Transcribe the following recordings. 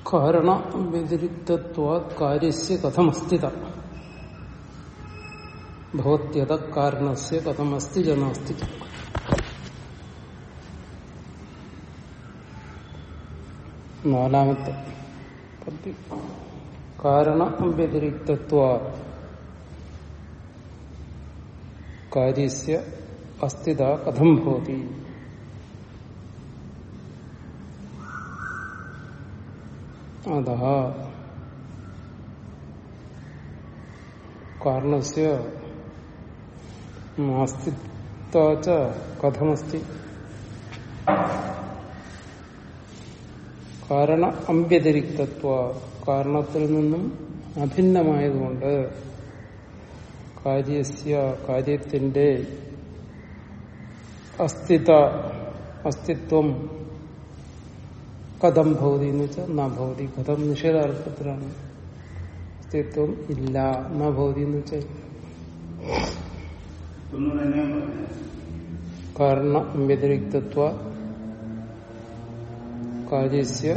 കാരണ വ്യതിരിക്തത്വാ കാര്യസ്യ കഥമസ്ഥിത ഭവത്യത കാരണസ്യ കഥമസ്തി ജനാസ്തി നാലാമത്തെ പദ്യം കാരണ വ്യതിരിക്തത്വ കാര്യസ്യ അസ്ഥിത കഥം ഭവതി അത കാരണസ്യ നാസ്തിത്വ കഥമസ്തി കാരണ അമ്പ്യതിരിക്തത്വ കാരണത്തിൽ നിന്നും അഭിന്നമായതുകൊണ്ട് കാര്യസ്യ കാര്യത്തിന്റെ അസ്ഥിത അസ്തിത്വം കഥം ഭവതി എന്ന് വെച്ചാൽ ന ഭവതി കഥം നിഷേധാർത്ഥത്തിലാണ് അസ്തിത്വം ഇല്ല ന ഭവതി എന്ന് വെച്ചാൽ കാരണ വ്യതിരിക്തത്വ കാര്യസ്യ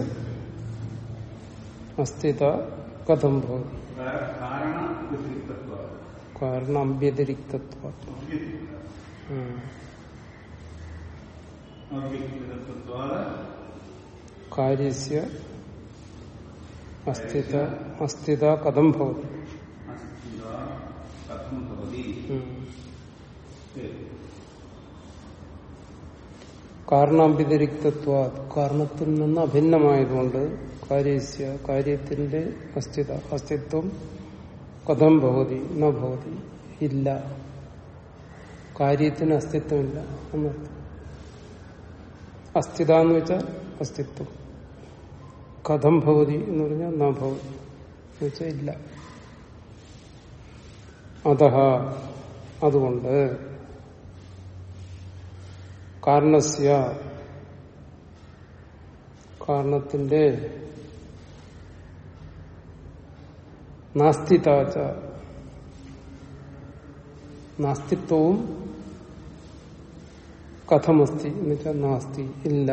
അസ്ഥിത കഥം ഭവതി കാരണം അഭ്യതിരിക്തത്വ കാര്യസ്യ അസ്ഥിത അസ്ഥിത കഥം ഭവതി കാരണാഭ്യതിരിക്തത്വ കാരണത്തിൽ നിന്ന് അഭിന്നമായതുകൊണ്ട് കാര്യസ്യ കാര്യത്തിന്റെ അസ്ഥിത അസ്തിത്വം കഥം ഭവതി ന ഭവതി ഇല്ല കാര്യത്തിന് അസ്തിത്വമില്ല എന്നർത്ഥം അസ്ഥിത എന്ന് വെച്ചാൽ അസ്തിത്വം കഥം ഭവതി എന്ന് പറഞ്ഞാൽ ന ഭവതി എന്ന് വെച്ചാൽ ഇല്ല അത അതുകൊണ്ട് കാരണസ്യ കാരണത്തിന്റെ നാസ്തിതാച്ച നാസ്തിത്വവും കഥമസ്തി എന്ന് വെച്ചാൽ നാസ്തി ഇല്ല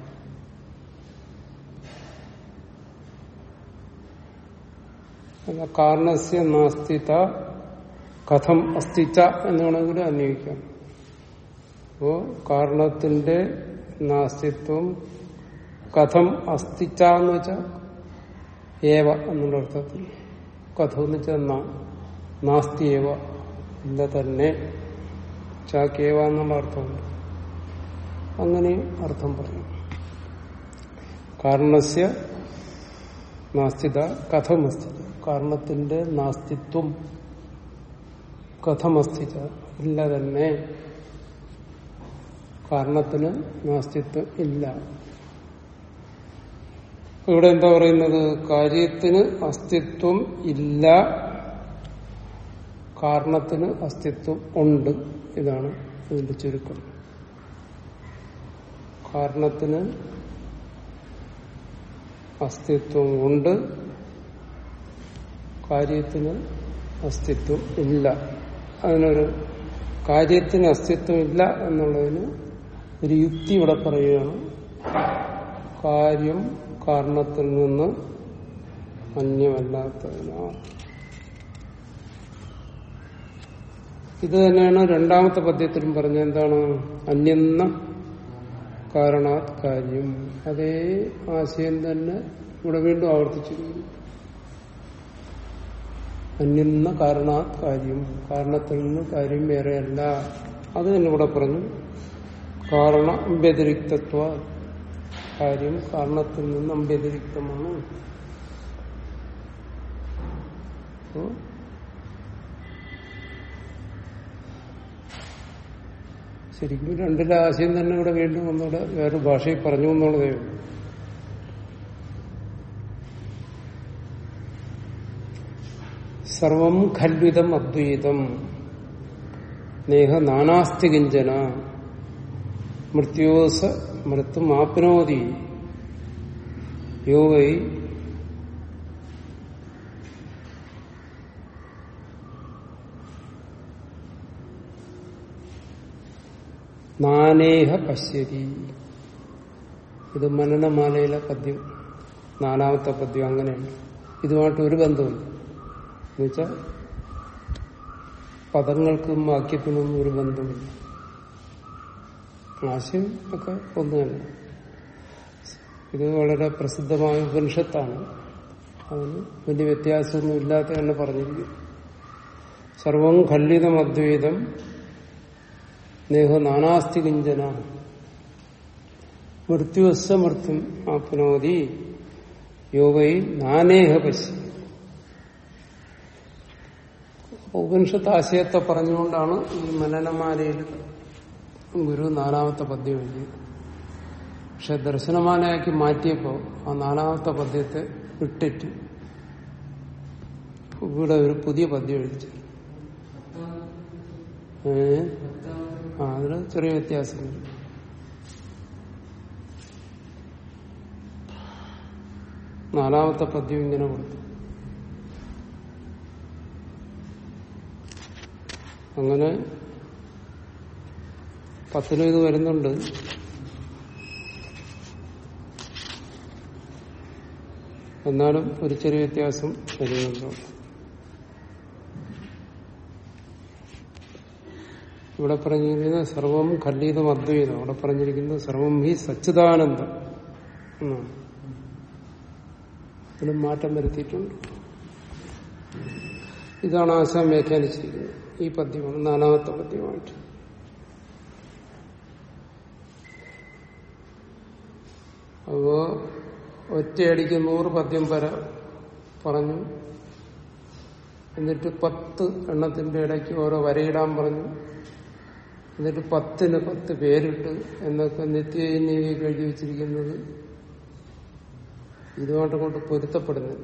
കാരണസ്യ നാസ്തിത കഥം അസ്തിച്ച എന്ന് വേണമെങ്കിൽ അന്വയിക്കാം അപ്പോ കാരണത്തിന്റെ നാസ്തിത്വം കഥം അസ്തിച്ച എന്ന് വെച്ചാൽ ഏവ എന്നുള്ള അർത്ഥത്തിൽ കഥം എന്ന് വെച്ചാൽ നാസ്തി ഏവ ഇല്ല തന്നെ ചാക്കേവ എന്നുള്ള അർത്ഥമുണ്ട് അങ്ങനെ അർത്ഥം പറയും കാരണസ്യ നാസ്തിത കഥമസ്തിത കാരണത്തിന്റെ നാസ്തിത്വം കഥമസ്തിച്ച ഇല്ല തന്നെ കാരണത്തിന് നാസ്തിത്വം ഇല്ല ഇവിടെ എന്താ പറയുന്നത് കാര്യത്തിന് അസ്തിത്വം ഇല്ല കാരണത്തിന് അസ്തിത്വം ഉണ്ട് ഇതാണ് ഇതിന്റെ ചുരുക്കം കാരണത്തിന് അസ്തിത്വം ഉണ്ട് കാര്യത്തിന് അസ്തിത്വം ഇല്ല അതിനൊരു കാര്യത്തിന് അസ്തിത്വം ഇല്ല എന്നുള്ളതിന് ഒരു യുക്തി ഇവിടെ പറയുകയാണ് കാര്യം കാരണത്തിൽ നിന്ന് അന്യമല്ലാത്തതിനാൽ ഇത് തന്നെയാണ് രണ്ടാമത്തെ പദ്യത്തിലും പറഞ്ഞ എന്താണ് അന്യെന്ന കാരണാത് കാര്യം അതേ ആശയം തന്നെ ഇവിടെ വീണ്ടും ആവർത്തിച്ചിരിക്കുന്നു അന്യെന്ന കാരണാത് കാര്യം കാരണത്തിൽ നിന്ന് കാര്യം വേറെയല്ല അത് തന്നെ ഇവിടെ പറഞ്ഞു കാരണ വ്യതിരിക്തത്വ കാര്യം കാരണത്തിൽ നിന്ന് അഭ്യതിരിക്തമാണ് ശരിക്കും രണ്ടിലെ ആശയം തന്നെ ഇവിടെ വീണ്ടും ഒന്നുകൂടെ വേറെ ഭാഷയിൽ പറഞ്ഞു എന്നുള്ളതേ ഉള്ളൂ സർവം ഖല്വിതം അദ്വൈതം നേഹ നാനാസ്തി കിഞ്ചന മൃത്യോസ മൃത്യും ആപ്നോതി യോ വൈ നാനേഹ പശ്യതി ഇത് മനനമാലയിലെ പദ്യം നാലാമത്തെ പദ്യം അങ്ങനെയാണ് ഇതുമായിട്ട് ഒരു ബന്ധമില്ല എന്നുവെച്ചാൽ പദങ്ങൾക്കും വാക്യത്തിനൊന്നും ഒരു ബന്ധമില്ല ആശയം ഒക്കെ ഒന്ന് തന്നെ ഇത് വളരെ പ്രസിദ്ധമായ ഉപനിഷത്താണ് അതിന് വലിയ വ്യത്യാസമൊന്നും ഇല്ലാത്ത തന്നെ പറഞ്ഞിരിക്കുന്നു സർവം ഖല്ലിതം അദ്വൈതം നേഹ നാനാസ്തി കിഞ്ചന മൃത്യുവസ്വമൃത്യം ആപ്നോതി യോഗൈ നാനേഹ പശ്യ ഉപനിഷത്ത് ആശയത്തെ പറഞ്ഞുകൊണ്ടാണ് ഈ മനനമാലയിൽ ഗുരു നാലാമത്തെ പദ്യം എഴുതിയത് പക്ഷെ ദർശനമാലയാക്കി മാറ്റിയപ്പോൾ ആ നാലാമത്തെ പദ്യത്തെ വിട്ടിട്ട് ഇവിടെ ഒരു പുതിയ പദ്യം എഴുതിച്ചു ഏ ആ അതിന് ചെറിയ വ്യത്യാസമുണ്ട് നാലാമത്തെ പദ്യം ഇങ്ങനെ കൊടുത്തു അങ്ങനെ പത്തിലും ഇത് വരുന്നുണ്ട് എന്നാലും ഒരു ചെറിയ വ്യത്യാസം വരുന്നുണ്ടോ ഇവിടെ പറഞ്ഞിരിക്കുന്നത് സർവം ഖല്ലീതം അദ്വൈതം അവിടെ പറഞ്ഞിരിക്കുന്നത് സർവം ഹി സച്ചിദാനന്ദം എന്നാണ് ഇതിലും മാറ്റം വരുത്തിയിട്ടുണ്ട് ഇതാണ് ആശാൻ വ്യാഖ്യാനിച്ചിരിക്കുന്നത് ഈ പദ്യമാണ് നാലാമത്തെ പദ്യമായിട്ട് അപ്പോ ഒറ്റയടിക്ക് നൂറ് പദ്യം വര പറഞ്ഞു എന്നിട്ട് പത്ത് എണ്ണത്തിന്റെ ഇടയ്ക്ക് ഓരോ വരയിടാൻ പറഞ്ഞു എന്നിട്ട് പത്തിന് പത്ത് പേരിട്ട് എന്നൊക്കെ നിത്യനീതിയൊക്കെ എഴുതി വെച്ചിരിക്കുന്നത് ഇതുമായിട്ട് കൊണ്ട് പൊരുത്തപ്പെടുന്നില്ല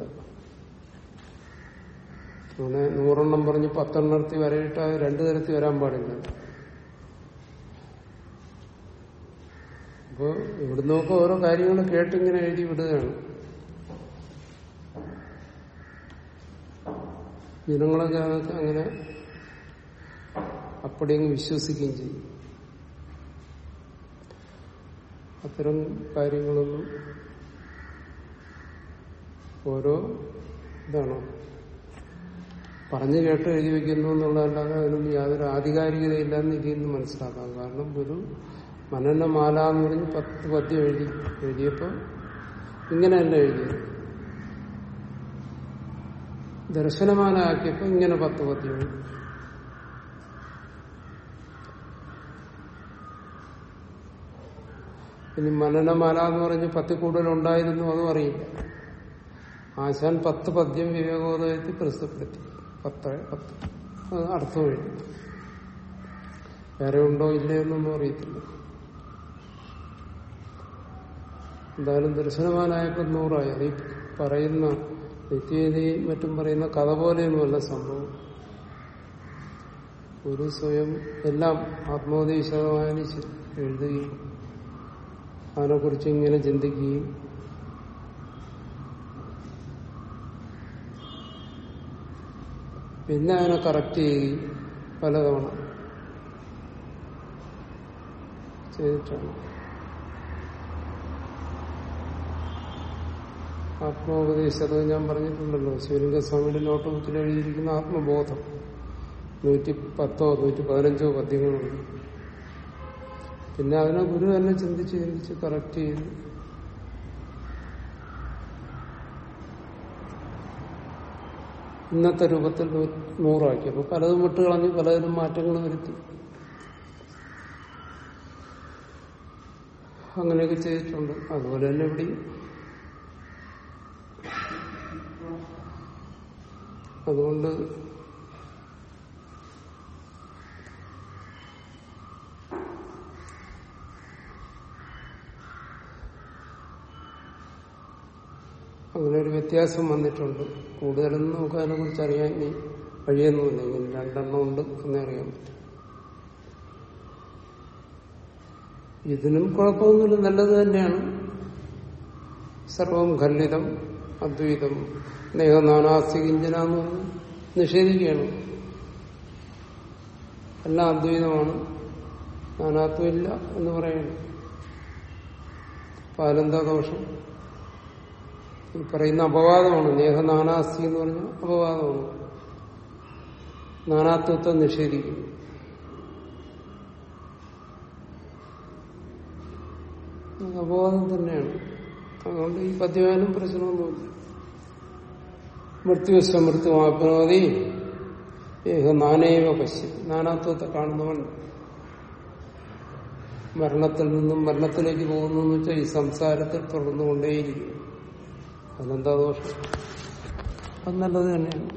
അങ്ങനെ നൂറെണ്ണം പറഞ്ഞ് പത്തെണ്ണത്തിൽ വരയിട്ട് അത് രണ്ടു തരത്തിൽ വരാൻ പാടില്ല അപ്പോ ഇവിടുന്നൊക്കെ ഓരോ കാര്യങ്ങൾ കേട്ടിങ്ങനെ എഴുതി വിടുകയാണ് ജനങ്ങളൊക്കെ അതൊക്കെ അങ്ങനെ അപ്പടിയങ്ങ് വിശ്വസിക്കുകയും ചെയ്യും അത്തരം കാര്യങ്ങളൊന്നും ഓരോ ഇതാണോ പറഞ്ഞു കേട്ട് എഴുതി വെക്കുന്നു എന്നുള്ളതല്ലാതെ അതിനൊന്നും യാതൊരു ആധികാരികതയില്ലെന്ന് ഇതിൽ നിന്ന് മനസ്സിലാക്കാം കാരണം ഒരു മനനമാല എന്ന് പറഞ്ഞ് പത്ത് പദ്യം എഴുതി എഴുതിയപ്പോൾ ഇങ്ങനെയല്ല എഴുതിയത് ദർശനമാല ആക്കിയപ്പോൾ ഇങ്ങനെ പത്ത് പദ്യം എഴുതി ഇനി മനനമാല എന്ന് പറഞ്ഞ് പത്തിൽ കൂടുതൽ ഉണ്ടായിരുന്നു അതും അറിയില്ല ആശാൻ പത്ത് പദ്യം വിവേകോദയത്തിൽ പ്രസിദ്ധപ്പെടുത്തി പത്ത് പത്ത് അത് അർത്ഥം എഴുതി വേറെ ഉണ്ടോ ഇല്ലേ എന്നൊന്നും അറിയത്തില്ല എന്തായാലും ദർശനമാനായപ്പോൾ നൂറായി അത് ഈ പറയുന്ന നിത്യതയും മറ്റും പറയുന്ന കഥ പോലെയൊന്നുമല്ല സംഭവം ഒരു സ്വയം എല്ലാം ആത്മോപദേശമായാലും ശരി എഴുതുകയും അതിനെക്കുറിച്ച് ഇങ്ങനെ ചിന്തിക്കുകയും പിന്നെ അതിനെ കറക്റ്റ് ചെയ്യുകയും പലതവണ ചെയ്തിട്ടാണ് ആത്മോപദേശത് ഞാൻ പറഞ്ഞിട്ടുണ്ടല്ലോ ശിവലിംഗസ്വാമിയുടെ നോട്ട് ബുക്കിൽ എഴുതിയിരിക്കുന്ന ആത്മബോധം നൂറ്റി പത്തോ നൂറ്റി പതിനഞ്ചോ പദ്യങ്ങളുണ്ട് പിന്നെ അതിനെ ഗുരു തന്നെ ചിന്തിച്ച് ചിന്തിച്ച് കറക്റ്റ് ചെയ്ത് ഇന്നത്തെ രൂപത്തിൽ നൂറാക്കി അപ്പൊ പലതും വിട്ടുകളഞ്ഞ് പലതിനും മാറ്റങ്ങൾ വരുത്തി അങ്ങനെയൊക്കെ ചെയ്തിട്ടുണ്ട് അതുപോലെ തന്നെ ഇവിടെയും അതുകൊണ്ട് അങ്ങനെ ഒരു വ്യത്യാസം വന്നിട്ടുണ്ട് കൂടുതലൊന്നും നമുക്ക് അതിനെ കുറിച്ച് അറിയാൻ ഇനി വഴിയൊന്നുമില്ല ഇങ്ങനെ രണ്ടെണ്ണം ഉണ്ട് എന്നേ അറിയാൻ പറ്റും ഇതിനും കുഴപ്പമൊന്നുമില്ല നല്ലത് തന്നെയാണ് സർവം ഖല്ലിതം അദ്വൈതം നേഹനാനാസ്തി കിഞ്ചന എന്ന് പറഞ്ഞ് നിഷേധിക്കുകയാണ് എല്ലാം അദ്വൈതമാണ് നാനാത്വമില്ല എന്ന് പറയുന്നു അപ്പൊ അതിലെന്താ ദോഷം ഈ പറയുന്ന അപവാദമാണ് നേഹ നാനാസ്തി എന്ന് പറഞ്ഞ അപവാദമാണ് നാനാത്വത്തെ നിഷേധിക്കുന്നു അത് അപവാദം തന്നെയാണ് അതുകൊണ്ട് ഈ പദ്യവാനും പ്രശ്നമൊന്നുമില്ല മൃത്യു മൃത്യുമാപ്നോതി ഏഹ നാനേവ പശ്യ നാനാത്വത്തെ കാണുന്നവൻ മരണത്തിൽ നിന്നും മരണത്തിലേക്ക് പോകുന്നു എന്ന് വെച്ചാൽ ഈ സംസാരത്തിൽ തുടർന്നുകൊണ്ടേയിരിക്കും അതിനെന്താ ദോഷം അത് നല്ലത് തന്നെയാണ്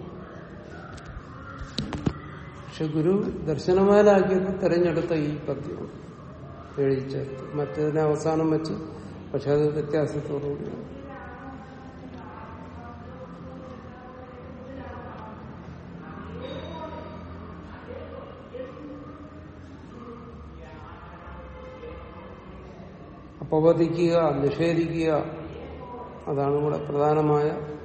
പക്ഷെ ഗുരു ദർശനമാലാക്കിയത് തെരഞ്ഞെടുത്ത ഈ പദ്യമാണ് എഴുതി ചേർത്ത് മറ്റതിനെ അവസാനം വെച്ച് പക്ഷെ അത് വ്യത്യാസത്തോടുകൂടിയാണ് അപവദിക്കുക നിഷേധിക്കുക അതാണ് ഇവിടെ പ്രധാനമായ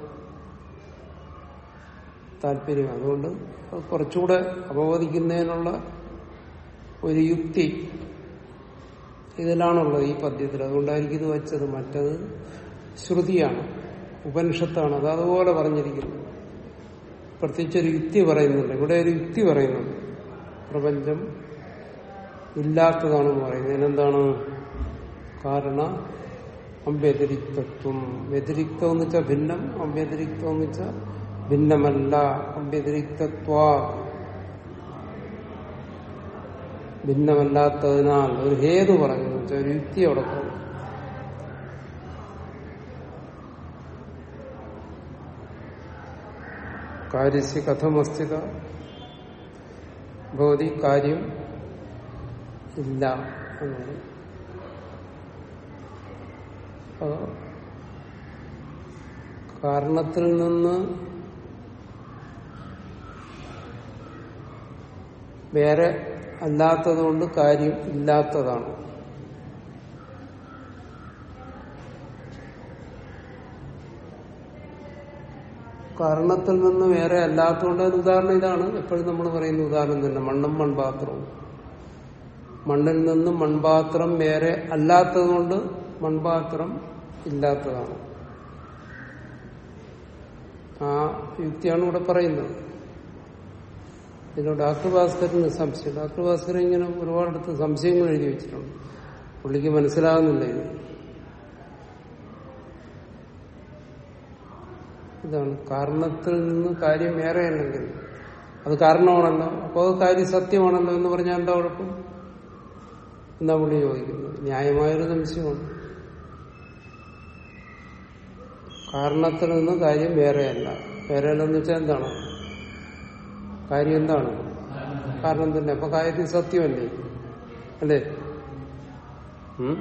താല്പര്യം അതുകൊണ്ട് അത് കുറച്ചുകൂടെ അപവദിക്കുന്നതിനുള്ള ഒരു യുക്തി ഇതിലാണുള്ളത് ഈ പദ്യത്തിൽ അതുകൊണ്ടായിരിക്കും ഇത് വെച്ചത് മറ്റത് ശ്രുതിയാണ് ഉപനിഷത്താണ് അത് അതുപോലെ പറഞ്ഞിരിക്കുന്നു പ്രത്യേകിച്ചൊരു യുക്തി പറയുന്നുണ്ട് ഇവിടെ ഒരു യുക്തി പറയുന്നുണ്ട് പ്രപഞ്ചം ഇല്ലാത്തതാണെന്ന് പറയുന്നത് ഇതിനെന്താണ് കാരണ അവ്യതിരിക്തത്വം വ്യതിരിക്തം എന്ന് വെച്ചാൽ ഭിന്നം അവ്യതിരിക്തം എന്ന് വെച്ചാൽ ഭിന്നമല്ല അവ്യതിരിക്തത്വ ഭിന്നമല്ലാത്തതിനാൽ ഒരു ഹേതു പറഞ്ഞു എന്ന് വെച്ചാൽ ഒരു യുക്തി അവിടെ പറഞ്ഞു കാര്യസ്യ കഥമസ്ഥിത ഭവതി കാര്യം ഇല്ല എന്ന് പറയും അപ്പോ കാരണത്തിൽ നിന്ന് വേറെ അല്ലാത്തതുകൊണ്ട് കാര്യം ഇല്ലാത്തതാണ് കാരണത്തിൽ നിന്ന് വേറെ അല്ലാത്തതുകൊണ്ട് ഒരു ഉദാഹരണം ഇതാണ് എപ്പോഴും നമ്മൾ പറയുന്ന ഉദാഹരണം തന്നെ മണ്ണും മൺപാത്രവും മണ്ണിൽ നിന്നും മൺപാത്രം വേറെ അല്ലാത്തതുകൊണ്ട് മൺപാത്രം ഇല്ലാത്തതാണ് ആ യുക്തിയാണ് ഇവിടെ പറയുന്നത് ഇതിലൂടെ ഡാക്ടർ ഭാസ്കറിന് സംശയം ഡാക്ടർ ഭാസ്കർ ഇങ്ങനെ ഒരുപാടടുത്ത് സംശയങ്ങൾ എഴുതി വെച്ചിട്ടുണ്ട് പുള്ളിക്ക് മനസ്സിലാകുന്നില്ല ഇത് ഇതാണ് കാരണത്തിൽ നിന്ന് കാര്യം വേറെ അല്ലെങ്കിൽ അത് കാരണമാണല്ലോ അപ്പോൾ അത് കാര്യം സത്യമാണല്ലോ എന്ന് പറഞ്ഞാൽ എന്താ കുഴപ്പം എന്താ പുള്ളി ചോദിക്കുന്നത് ന്യായമായൊരു സംശയമാണ് കാരണത്തിൽ നിന്ന് കാര്യം വേറെയല്ല വേറെയല്ലെന്ന് വെച്ചാൽ എന്താണ് കാര്യം എന്താണ് കാരണം തന്നെ അപ്പൊ കാര്യം സത്യമല്ലേ അല്ലേ ഉം?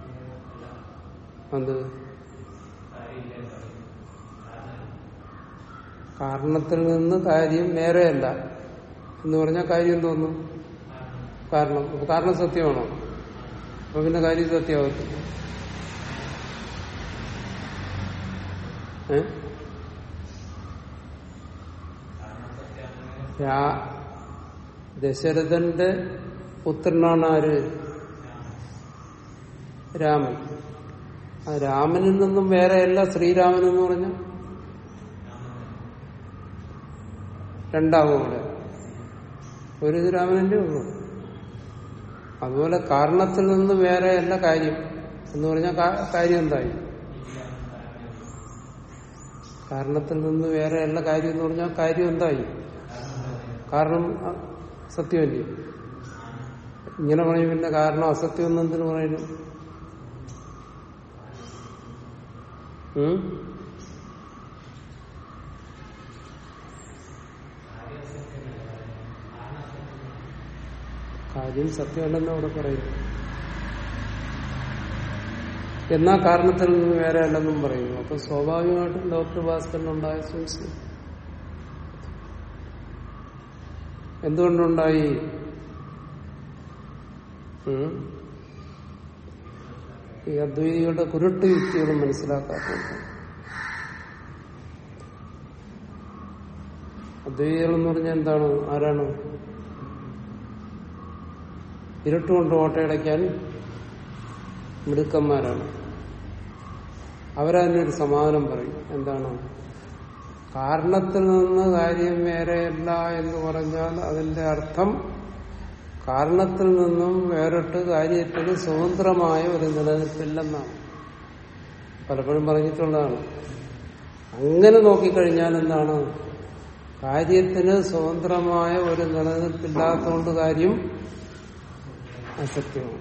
അത് കാരണത്തിൽ നിന്ന് കാര്യം വേറെയല്ല എന്ന് പറഞ്ഞാൽ കാര്യം തോന്നും കാരണം അപ്പൊ കാരണം സത്യമാണോ അപ്പൊ പിന്നെ കാര്യം സത്യമാകത്തില്ല ഏ രാ- ദശരഥന്റെ പുത്രനാണ് ആര് രാമൻ ആ രാമനിൽ നിന്നും വേറെയല്ല ശ്രീരാമൻ എന്ന് പറഞ്ഞ രണ്ടാവും ഇവിടെ ഒരു ഇത് രാമനല്ലേ ഉള്ളൂ അതുപോലെ കാരണത്തിൽ നിന്ന് വേറെയല്ല കാര്യം എന്ന് പറഞ്ഞാൽ കാര്യം എന്തായി കാരണത്തിൽ നിന്ന് വേറെയല്ല കാര്യം എന്ന് പറഞ്ഞാൽ കാര്യം എന്തായി കാരണം അ- സത്യമല്ലേ ഇങ്ങനെ പറയും പിന്നെ കാരണം അസത്യം എന്ന് എന്തിനു പറയുന്നു ഉം? കാര്യം സത്യമല്ലെന്ന് അവിടെ പറയുന്നു എന്നാ കാരണത്തിൽ നിന്ന് വേറെ അല്ലെന്നും പറയുന്നു അപ്പൊ സ്വാഭാവികമായിട്ടും ഡോക്ടർ ഭാസ്കറിനുണ്ടായ സംശയം എന്തുകൊണ്ടുണ്ടായി ഉം? ഈ അദ്വൈതികളുടെ കുരുട്ട് യുക്തികളും മനസ്സിലാക്കാത്തത് അദ്വൈതികൾ എന്ന് പറഞ്ഞാൽ എന്താണ് ആരാണ് ഇരുട്ടുകൊണ്ട് ഓട്ടയടയ്ക്കാൻ മിടുക്കന്മാരാണ് അവരതിനൊരു സമാധാനം പറയും എന്താണ് കാരണത്തിൽ നിന്ന് കാര്യം വേറെയല്ല എന്ന് പറഞ്ഞാൽ അതിന്റെ അർത്ഥം കാരണത്തിൽ നിന്നും വേറിട്ട് കാര്യത്തിന് സ്വതന്ത്രമായ ഒരു നിലനിൽപ്പില്ലെന്നാണ് പലപ്പോഴും പറഞ്ഞിട്ടുള്ളതാണ് അങ്ങനെ നോക്കിക്കഴിഞ്ഞാൽ എന്താണ് കാര്യത്തിന് സ്വതന്ത്രമായ ഒരു നിലനിൽപ്പില്ലാത്തതുകൊണ്ട് കാര്യം അസത്യമാണ്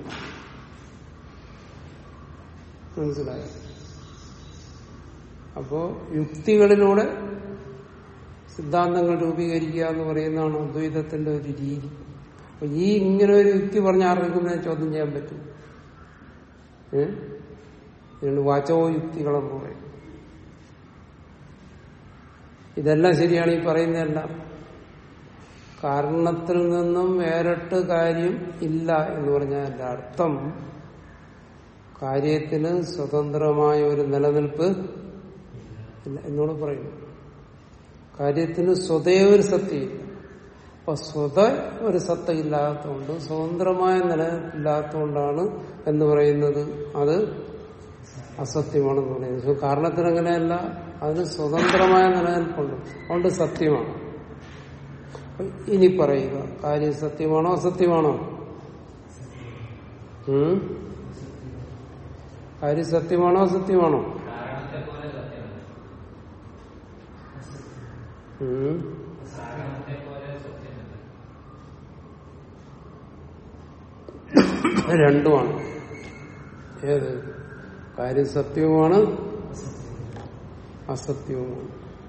മനസ്സിലായോ അപ്പോ യുക്തികളിലൂടെ സിദ്ധാന്തങ്ങൾ രൂപീകരിക്കുക എന്ന് പറയുന്നതാണ് അദ്വൈതത്തിന്റെ ഒരു രീതി അപ്പൊ ഈ ഇങ്ങനെ ഒരു യുക്തി പറഞ്ഞ ആർക്കും ഇതിനെ ചോദ്യം ചെയ്യാൻ പറ്റും ഏ ഇതിന് വാചകോ യുക്തികളെന്ന് പറയും ഇതെല്ലാം ശരിയാണ് ഈ പറയുന്നതെല്ലാം കാരണത്തിൽ നിന്നും വേറിട്ട് കാര്യം ഇല്ല എന്ന് പറഞ്ഞാൽ അതിന്റെ അർത്ഥം കാര്യത്തിന് സ്വതന്ത്രമായ ഒരു നിലനിൽപ്പ് ഇല്ല എന്നോട് പറയുന്നു കാര്യത്തിന് സ്വതേ ഒരു സത്യമില്ല അപ്പൊ സ്വത ഒരു സത്ത ഇല്ലാത്തതുകൊണ്ട് സ്വതന്ത്രമായ നിലനിൽപ്പില്ലാത്തതുകൊണ്ടാണ് എന്ന് പറയുന്നത് അത് അസത്യമാണെന്ന് പറയുന്നത് കാരണത്തിന് അങ്ങനെയല്ല അതിന് സ്വതന്ത്രമായ നിലനിൽപ്പുണ്ട് അതുകൊണ്ട് സത്യമാണ് ഇനി പറയുക കാര്യം സത്യമാണോ അസത്യമാണോ ഉം? കാര്യം സത്യമാണോ അസത്യമാണോ ഉം? രണ്ടുമാണ് ഏത് കാര്യം സത്യവുമാണ് അസത്യവുമാണ്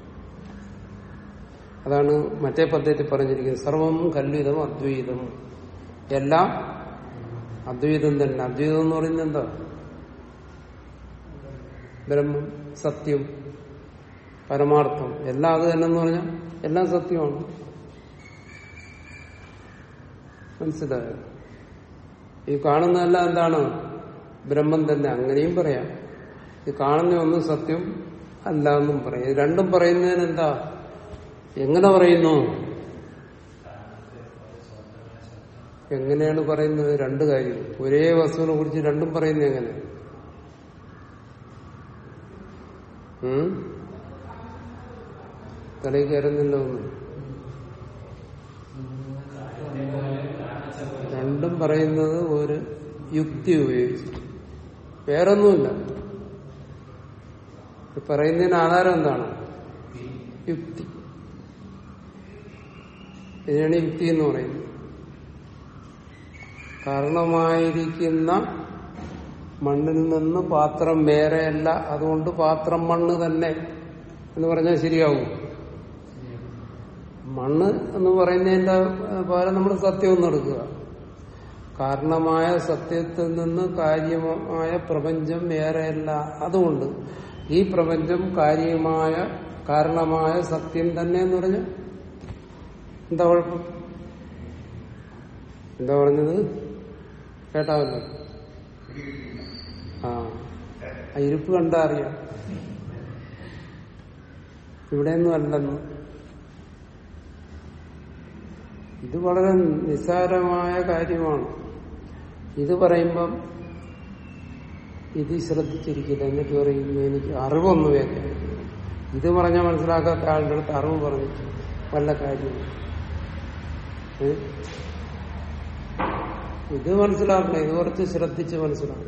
അതാണ് മറ്റേ പദ്ധതി പറഞ്ഞിരിക്കുന്നത് സർവം കല്വിതം അദ്വൈതം എല്ലാം അദ്വൈതം തന്നെ അദ്വൈതം എന്ന് പറയുന്നത് എന്താ ബ്രഹ്മം സത്യം പരമാർത്ഥം എല്ലാം അത് തന്നെ എന്ന് പറഞ്ഞാൽ എല്ലാം സത്യമാണ് മനസ്സിലായോ ഈ കാണുന്നതെല്ലാം എന്താണ് ബ്രഹ്മം തന്നെ അങ്ങനെയും പറയാം ഈ കാണുന്ന ഒന്നും സത്യം അല്ല എന്നും പറയാം ഇത് രണ്ടും പറയുന്നതിന് എന്താ എങ്ങനെ പറയുന്നു എങ്ങനെയാണ് പറയുന്നത് രണ്ട് കാര്യം ഒരേ വസ്തുവിനെ കുറിച്ച് രണ്ടും പറയുന്നത് എങ്ങനെ ഉം? തലയിൽ കയറുന്നില്ല ഒന്നും രണ്ടും പറയുന്നത് ഒരു യുക്തി ഉപയോഗിച്ച് വേറൊന്നുമില്ല ഈ പറയുന്നതിന് ആധാരം എന്താണ് യുക്തി ഇതിനാണ് യുക്തി എന്ന് പറയുന്നത് കാരണമായിരിക്കുന്ന മണ്ണിൽ നിന്ന് പാത്രം വേറെയല്ല അതുകൊണ്ട് പാത്രം മണ്ണ് തന്നെ എന്ന് പറഞ്ഞാൽ ശരിയാവും മണ്ണ് എന്ന് പറയുന്നതിന്റെ പകരം നമ്മൾ സത്യം ഒന്ന് എടുക്കുക കാരണമായ സത്യത്തിൽ നിന്ന് കാര്യമായ പ്രപഞ്ചം വേറെയല്ല അതുകൊണ്ട് ഈ പ്രപഞ്ചം കാര്യമായ കാരണമായ സത്യം തന്നെ എന്ന് പറഞ്ഞ എന്താ കുഴപ്പം എന്താ പറഞ്ഞത് കേട്ടാവല്ലോ ആ ആ ഇരിപ്പ് കണ്ടാ അറിയാം ഇവിടെയൊന്നും അല്ലെന്ന് ഇത് വളരെ നിസ്സാരമായ കാര്യമാണ് ഇത് പറയുമ്പം ഇത് ശ്രദ്ധിച്ചിരിക്കില്ല എന്നിട്ട് പറയുന്നു എനിക്ക് അറിവൊന്നും വേണ്ട ഇത് പറഞ്ഞാൽ മനസ്സിലാക്കാത്ത ആളുടെ അടുത്ത് അറിവ് പറഞ്ഞു വല്ല കാര്യം ഏ? ഇത് മനസ്സിലാക്കണം ഇത് കുറച്ച് ശ്രദ്ധിച്ച് മനസ്സിലാക്കണം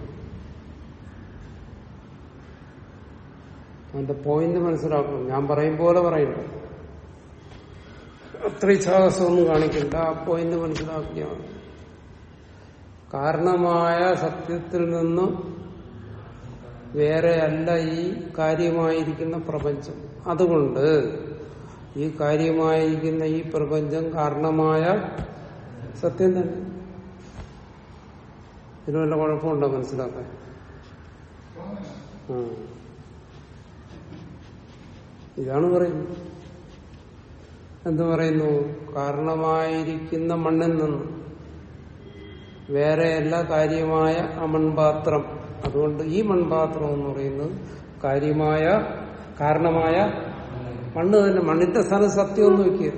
അതിന്റെ പോയിന്റ് മനസ്സിലാക്കണം ഞാൻ പറയും പോലെ പറയണ്ട അത്ര ഇച്ഛാസമൊന്നും കാണിക്കണ്ട ആ പോയിന്റ് മനസ്സിലാക്കിയാൽ മതി. കാരണമായ സത്യത്തിൽ നിന്നും വേറെയല്ല ഈ കാര്യമായിരിക്കുന്ന പ്രപഞ്ചം അതുകൊണ്ട് ഈ കാര്യമായിരിക്കുന്ന ഈ പ്രപഞ്ചം കാരണമായ സത്യം തന്നെ ഇതിന് വല്ല കുഴപ്പമുണ്ടോ മനസ്സിലാക്കാൻ ആ. ഇതാണ് പറയുന്നത് എന്ത് പറയുന്നു കാരണമായിരിക്കുന്ന മണ്ണിൽ നിന്ന് വേറെയല്ല കാര്യമായ ആ മൺപാത്രം അതുകൊണ്ട് ഈ മൺപാത്രം എന്ന് പറയുന്നത് കാര്യമായ കാരണമായ മണ്ണ് തന്നെ മണ്ണിന്റെ സ്ഥാനം സത്യം ഒന്ന് വെക്കുക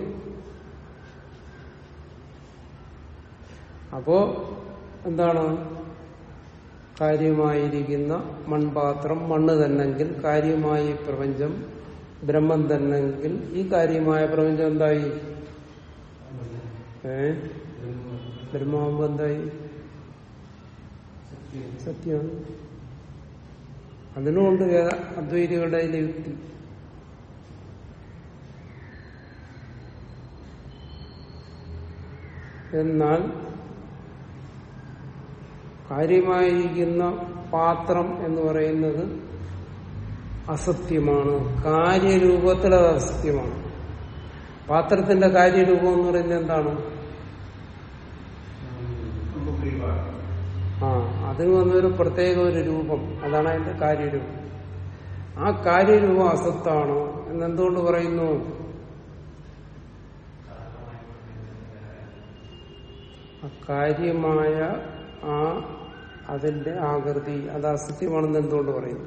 അപ്പോ എന്താണ് കാര്യമായിരിക്കുന്ന മൺപാത്രം മണ്ണ് തന്നെങ്കിൽ കാര്യമായി പ്രപഞ്ചം ബ്രഹ്മം തന്നെങ്കിൽ ഈ കാര്യമായ പ്രപഞ്ചം എന്തായി ഏ ബ്രഹ്മാവുമ്പോ എന്തായി സത്യമാണ് അതിനുകൊണ്ട് അദ്വൈതികളുടെ യുക്തി എന്നാൽ കാര്യമായിരിക്കുന്ന പാത്രം എന്ന് പറയുന്നത് അസത്യമാണ് കാര്യരൂപത്തിൽ അത് അസത്യമാണ് പാത്രത്തിന്റെ കാര്യരൂപം എന്ന് പറയുന്നത് എന്താണ് ആ അതിന് വന്നൊരു പ്രത്യേക ഒരു രൂപം അതാണ് അതിന്റെ കാര്യരൂപം ആ കാര്യരൂപം അസത്താണോ എന്നെന്തുകൊണ്ട് പറയുന്നു കാര്യമായ ആ അതിന്റെ ആകൃതി അത് അസത്യമാണെന്ന് എന്തുകൊണ്ട് പറയുന്നു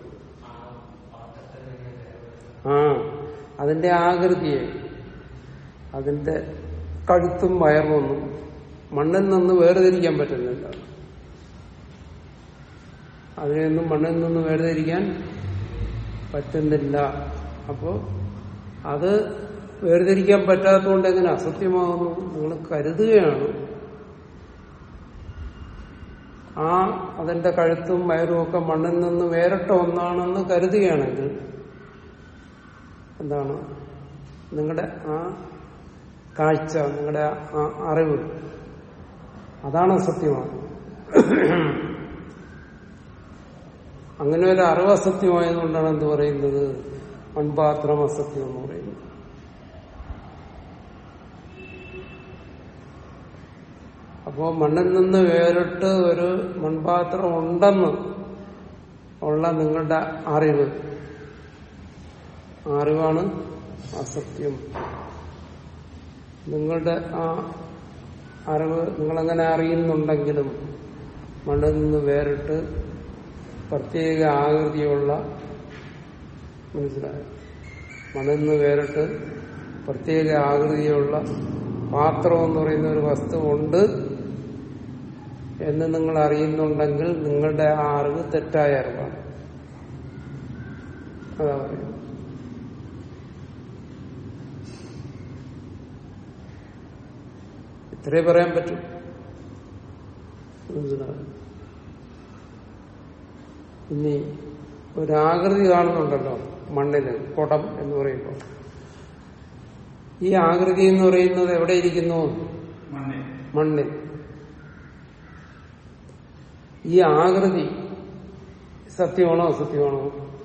ആ അതിന്റെ ആകൃതിയെ അതിന്റെ കഴുത്തും വയറുമൊന്നും മണ്ണിൽ നിന്ന് വേർതിരിക്കാൻ പറ്റുന്നില്ല അതിനെയൊന്നും മണ്ണിൽ നിന്ന് വേർതിരിക്കാൻ പറ്റുന്നില്ല അപ്പോ അത് വേർതിരിക്കാൻ പറ്റാത്തതുകൊണ്ട് എങ്ങനെ അസത്യമാകുന്നു നിങ്ങൾ കരുതുകയാണ് ആ അതിന്റെ കഴുത്തും വയറും ഒക്കെ മണ്ണിൽ നിന്ന് വേറിട്ട ഒന്നാണെന്ന് കരുതുകയാണെങ്കിൽ എന്താണ് നിങ്ങളുടെ ആ കാഴ്ച നിങ്ങളുടെ ആ അറിവ് അതാണ് അസത്യമാണ് അങ്ങനെ ഒരു അറിവ് അസത്യമായതുകൊണ്ടാണ് എന്ത് പറയുന്നത് മൺപാത്രം അസത്യം എന്ന് പറയുന്നത് അപ്പോ മണ്ണിൽ നിന്ന് വേറിട്ട് ഒരു മൺപാത്രം ഉണ്ടെന്ന് ഉള്ള നിങ്ങളുടെ അറിവ് ആ അറിവാണ് അസത്യം നിങ്ങളുടെ ആ അറിവ് നിങ്ങളെങ്ങനെ അറിയുന്നുണ്ടെങ്കിലും മണ്ണിൽ നിന്ന് വേറിട്ട് പ്രത്യേക ആകൃതിയുള്ള മനസ്സിലായോ മണ്ണിൽ നിന്ന് വേറിട്ട് പ്രത്യേക ആകൃതിയുള്ള പാത്രം എന്ന് പറയുന്ന ഒരു വസ്തു ഉണ്ട് എന്ന് നിങ്ങൾ അറിയുന്നുണ്ടെങ്കിൽ നിങ്ങളുടെ ആ അറിവ് തെറ്റായ അറിവാണ് അതാ പറയുന്നത് ഇത്രേ പറയാൻ പറ്റും മനസ്സിലായോ ഇനി ഒരാകൃതി കാണുന്നുണ്ടല്ലോ മണ്ണിന് കുടം എന്ന് പറയുമ്പോൾ ഈ ആകൃതി എന്ന് പറയുന്നത് എവിടെ ഇരിക്കുന്നു മണ്ണിൽ ഈ ആകൃതി സത്യമാണോ അസത്യമാണോ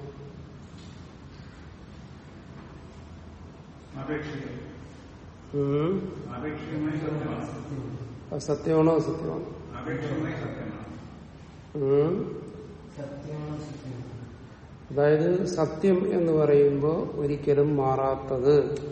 ഉം. അത് സത്യമാണോ അസത്യമാണോ ഉം. അതായത് സത്യം എന്ന് പറയുമ്പോൾ ഒരിക്കലും മാറാത്തത്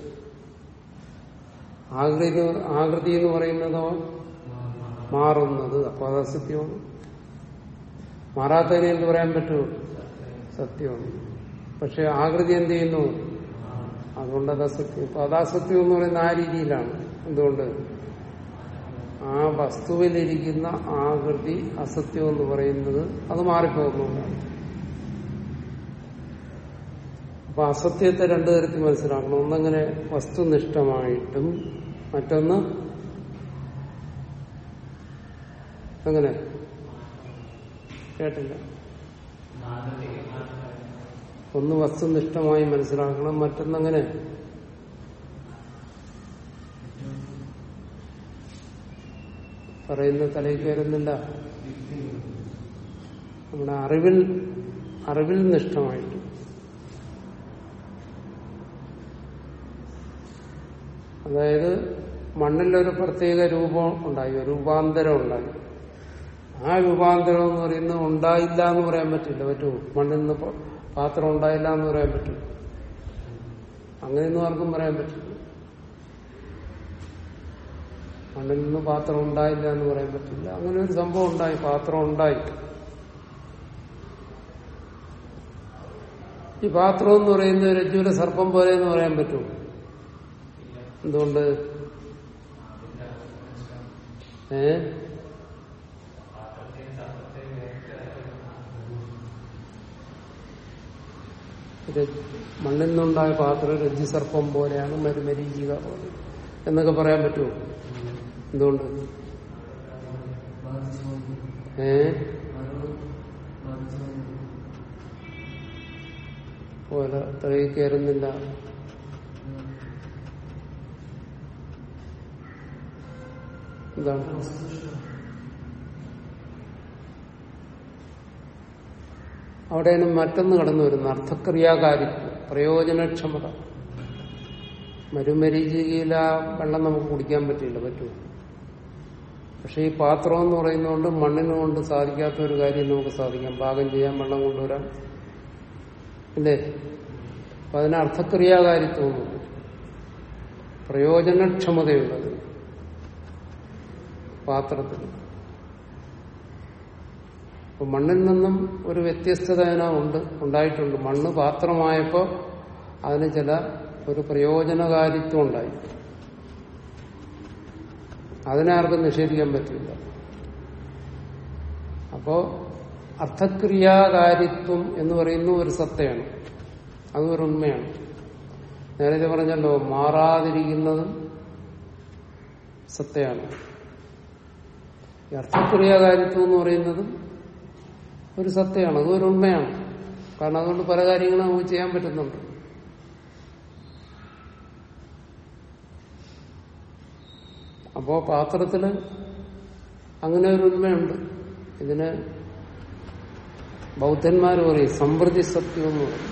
ആകൃതി ആകൃതി എന്ന് പറയുന്നതോ മാറുന്നത് അപ്പൊ അത് അസത്യമാണ് മാറാത്തതിനെ എന്ത് പറയാൻ പറ്റൂ സത്യമാണ് പക്ഷെ ആകൃതി എന്ത് ചെയ്യുന്നു അതുകൊണ്ട് അത് അസത്യം ഇപ്പൊ അത് അസത്യം എന്ന് പറയുന്ന ആ രീതിയിലാണ് എന്തുകൊണ്ട് ആ വസ്തുവിലിരിക്കുന്ന ആകൃതി അസത്യം എന്ന് പറയുന്നത് അത് മാറിപ്പോകുന്നതാണ് അപ്പൊ അസത്യത്തെ രണ്ടു തരത്തിൽ മനസ്സിലാക്കണം ഒന്നങ്ങനെ വസ്തുനിഷ്ഠമായിട്ടും മറ്റൊന്ന് എങ്ങനെ കേട്ടില്ല ഒന്ന് വസ്തുനിഷ്ഠമായി മനസ്സിലാക്കണം മറ്റൊന്നങ്ങനെ പറയുന്ന തലയിൽ കയറുന്നില്ല നമ്മുടെ അറിവിൽ അറിവിൽ നിഷ്ഠമായിട്ട് അതായത് മണ്ണിലൊരു പ്രത്യേക രൂപം ഉണ്ടായി ഒരു രൂപാന്തരം ഉണ്ടായി ആ രൂപാന്തരം എന്ന് പറയുന്നത് ഉണ്ടായില്ല എന്ന് പറയാൻ പറ്റില്ല പറ്റുമോ മണ്ണിൽ നിന്ന് പ- പാത്രം ഉണ്ടായില്ല എന്ന് പറയാൻ പറ്റും അങ്ങനെയൊന്നും ആർക്കും പറയാൻ പറ്റില്ല മണ്ണിൽ നിന്ന് പാത്രം ഉണ്ടായില്ല എന്ന് പറയാൻ പറ്റില്ല അങ്ങനെ ഒരു സംഭവം ഉണ്ടായി പാത്രം ഉണ്ടായി ഈ പാത്രം എന്ന് പറയുന്നത് രജ്ജുവിലെ സർപ്പം പോലെ എന്ന് പറയാൻ പറ്റുമോ എന്തുകൊണ്ട് ഏ രജ്- മണ്ണിൽ നിന്നുണ്ടായ പാത്രം രജ്ജുസർപ്പം പോലെയാണ് മരുമരീചിക പോലെ എന്നൊക്കെ പറയാൻ പറ്റുമോ എന്തുകൊണ്ട് ഏ പോലെ തലയിൽ കയറുന്നില്ല എന്താണ് അവിടെയാണ് മറ്റൊന്ന് കടന്നു വരുന്നത് അർത്ഥക്രിയാകാരിത്വം പ്രയോജനക്ഷമത മരുമരീചികയിൽ ആ വെള്ളം നമുക്ക് കുടിക്കാൻ പറ്റില്ല പറ്റുമോ പക്ഷെ ഈ പാത്രം എന്ന് പറയുന്നതുകൊണ്ട് മണ്ണിന് കൊണ്ട് സാധിക്കാത്ത ഒരു കാര്യം നമുക്ക് സാധിക്കാം പാകം ചെയ്യാൻ വെള്ളം കൊണ്ടുവരാൻ അല്ലേ അപ്പൊ അതിന് അർത്ഥക്രിയാകാരിത്വമുണ്ട് പ്രയോജനക്ഷമതയുള്ളത് പാത്രത്തിൽ അപ്പൊ മണ്ണിൽ നിന്നും ഒരു വ്യത്യസ്തത അതിനുണ്ട് ഉണ്ടായിട്ടുണ്ട് മണ്ണ് പാത്രമായപ്പോ അതിന് ചില ഒരു പ്രയോജനകാരിത്വം ഉണ്ടായി അതിനെ ആർക്കും നിഷേധിക്കാൻ പറ്റില്ല അപ്പോ അർത്ഥക്രിയാകാരിത്വം എന്ന് പറയുന്ന ഒരു സത്തയാണ് അതും ഒരു ഉണ്മയാണ് നേരത്തെ പറഞ്ഞല്ലോ മാറാതിരിക്കുന്നതും സത്തയാണ് ഈ അർത്ഥക്രിയാകാരിത്വം എന്ന് പറയുന്നതും ഒരു സത്യമാണ് അതും ഒരു ഉണ്മയാണ് കാരണം അതുകൊണ്ട് പല കാര്യങ്ങളും നമുക്ക് ചെയ്യാൻ പറ്റുന്നുണ്ട് അപ്പോ പാത്രത്തില് അങ്ങനെ ഒരു ഉണ്മയുണ്ട് ഇതിന് ബൗദ്ധന്മാർ പറയും സമൃദ്ധി സത്യം എന്ന് പറയും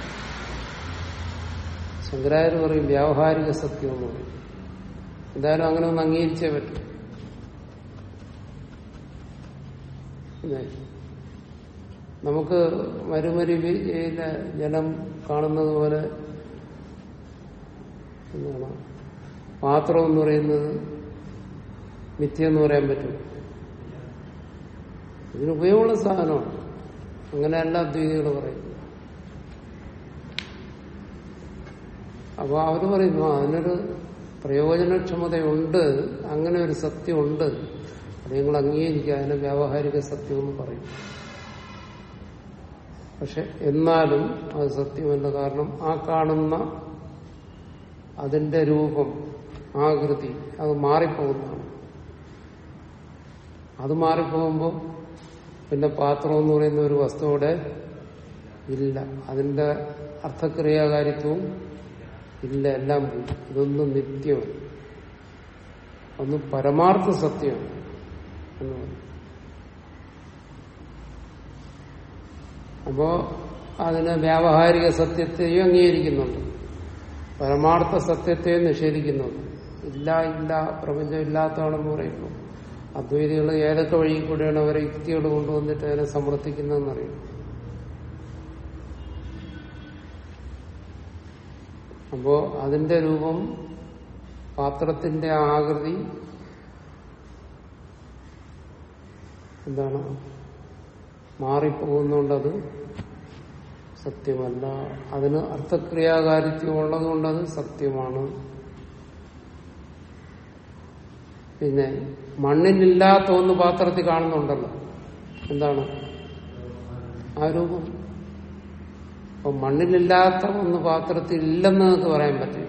ശങ്കരാചാര്യ പറയും വ്യാവഹാരിക സത്യം എന്ന് പറയും എന്തായാലും അങ്ങനെ ഒന്ന് അംഗീകരിച്ചേ പറ്റും പിന്നെ നമുക്ക് മരുമരുവിയിലെ ജലം കാണുന്നത് പോലെ എന്താണ് പാത്രം എന്ന് പറയുന്നത് മിഥ്യെന്ന് പറയാൻ പറ്റും ഇതിന് ഉപയോഗമുള്ള സാധനമാണ് അങ്ങനെയല്ല അദ്വൈതികൾ പറയുന്നത് അപ്പൊ അവര് പറയുന്നു "ആ, അതിനൊരു പ്രയോജനക്ഷമതയുണ്ട് അങ്ങനെ ഒരു സത്യമുണ്ട് അത് നിങ്ങൾ അംഗീകരിക്കുക അതിനെ വ്യാവഹാരിക സത്യം എന്ന് പറയും പക്ഷെ എന്നാലും അത് സത്യമല്ല കാരണം ആ കാണുന്ന അതിന്റെ രൂപം ആകൃതി അത് മാറിപ്പോകുന്നതാണ് അത് മാറിപ്പോകുമ്പോൾ പിന്നെ പാത്രം എന്ന് പറയുന്ന ഒരു വസ്തു അവിടെ ഇല്ല അതിന്റെ അർത്ഥക്രിയാകാരിത്വവും ഇല്ല എല്ലാം പോയി ഇതൊന്നും നിത്യമാണ് ഒന്ന് പരമാർത്ഥ സത്യമാണ് എന്ന് പറയും അപ്പോ അതിന് വ്യാവഹാരിക സത്യത്തെയും അംഗീകരിക്കുന്നുണ്ട് പരമാർത്ഥ സത്യത്തെ നിഷേധിക്കുന്നുണ്ട് ഇല്ല ഇല്ല പ്രപഞ്ചം ഇല്ലാത്തതാണെന്ന് പറയുന്നു അദ്വൈതികൾ ഏതൊക്കെ വഴി കൂടെയാണ് അവരെ യുക്തികൾ കൊണ്ടുവന്നിട്ട് അതിനെ സമർത്ഥിക്കുന്നതെന്നറിയും അപ്പോ അതിന്റെ രൂപം പാത്രത്തിന്റെ ആകൃതി എന്താണ് മാറിപ്പോകുന്നോണ്ടത് സത്യമല്ല അതിന് അർത്ഥക്രിയാകാരിത്വം ഉള്ളതുകൊണ്ടത് സത്യമാണ് പിന്നെ മണ്ണിലില്ലാത്ത ഒന്ന് പാത്രത്തിൽ കാണുന്നുണ്ടല്ലോ എന്താണ് ആ രൂപം അപ്പൊ മണ്ണിലില്ലാത്ത ഒന്ന് പാത്രത്തിൽ ഇല്ലെന്ന് നമുക്ക് പറയാൻ പറ്റില്ല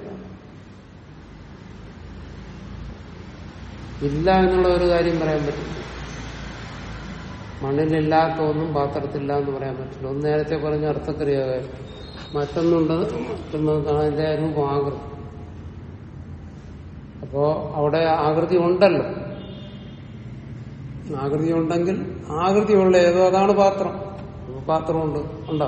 ഇല്ല എന്നുള്ള ഒരു കാര്യം പറയാൻ പറ്റില്ല മണ്ണിലില്ലാത്ത ഒന്നും പാത്രത്തില്ല എന്ന് പറയാൻ പറ്റില്ല ഒന്ന് നേരത്തെ പറഞ്ഞ അർത്ഥക്രിയാകാരി മറ്റൊന്നുണ്ട് മറ്റൊന്ന് അതിന്റെ രൂപം ആകൃതി അപ്പോ അവിടെ ആകൃതി ഉണ്ടല്ലോ ആകൃതി ഉണ്ടെങ്കിൽ ആകൃതിയുള്ള ഏതോ അതാണ് പാത്രം അപ്പൊ പാത്രമുണ്ട് ഉണ്ടോ